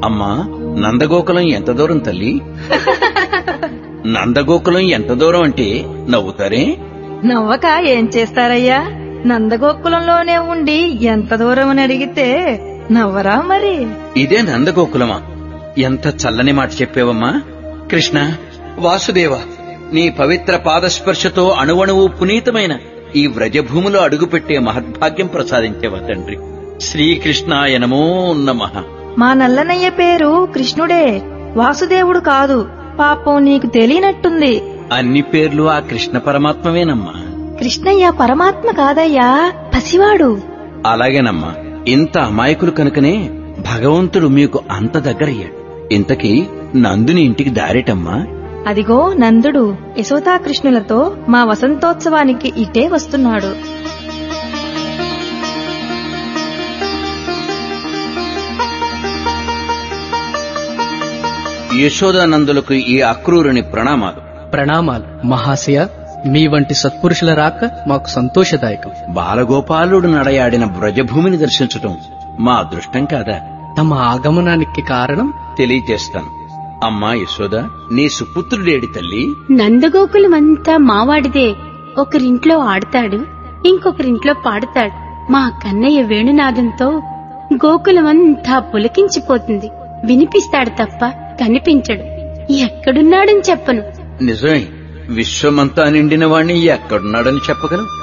అమ్మా నందగోకులం ఎంత దూరం తల్లి నందగోకులం ఎంత దూరం అంటే నవ్వుతారే నవ్వక ఏం చేస్తారయ్యా నందగోకులంలోనే ఉండి ఎంత దూరం అని అడిగితే నవ్వరా మరి ఇదే నందగోకులమా ఎంత చల్లని మాట చెప్పేవమ్మా కృష్ణ వాసుదేవ నీ పవిత్ర పాదస్పర్శతో అణువణువు పునీతమైన ఈ వ్రజభూమిలో అడుగుపెట్టే మహద్భాగ్యం ప్రసాదించేవా తండ్రి శ్రీకృష్ణాయ నమో నమః మా నల్లనయ్య పేరు కృష్ణుడే వాసుదేవుడు కాదు పాపం నీకు తెలియనట్టుంది అన్ని పేర్లు ఆ కృష్ణ పరమాత్మవేనమ్మా కృష్ణయ్య పరమాత్మ కాదయ్యా పసివాడు అలాగేనమ్మా ఇంత అమాయకులు కనుకనే భగవంతుడు మీకు అంత దగ్గరయ్యాడు ఇంతకీ నందుని ఇంటికి దారేటమ్మా అదిగో నందుడు యశోదా కృష్ణులతో మా వసంతోత్సవానికి ఇటే వస్తున్నాడు యశోదానందులకు ఈ అక్రూరుని ప్రణామాలు ప్రణామాలు మహాశయ మీ వంటి సత్పురుషుల రాక మాకు సంతోషదాయకం బాలగోపాలుడు నడయాడిన బ్రజభూమిని దర్శించటం మా అదృష్టం కాదా తమ ఆగమనానికి కారణం తెలియజేస్తాను అమ్మా యశోద నీ సుపుత్రుడేడి తల్లి నందగోకులమంతా మావాడిదే ఒకరింట్లో ఆడతాడు ఇంకొకరింట్లో పాడతాడు మా కన్నయ్య వేణునాదంతో గోకులమంతా పులకించిపోతుంది వినిపిస్తాడు తప్ప కనిపించడు ఎక్కడున్నాడని చెప్పను నిజమే విశ్వమంతా నిండిన వాణ్ణి ఎక్కడున్నాడని చెప్పగలవు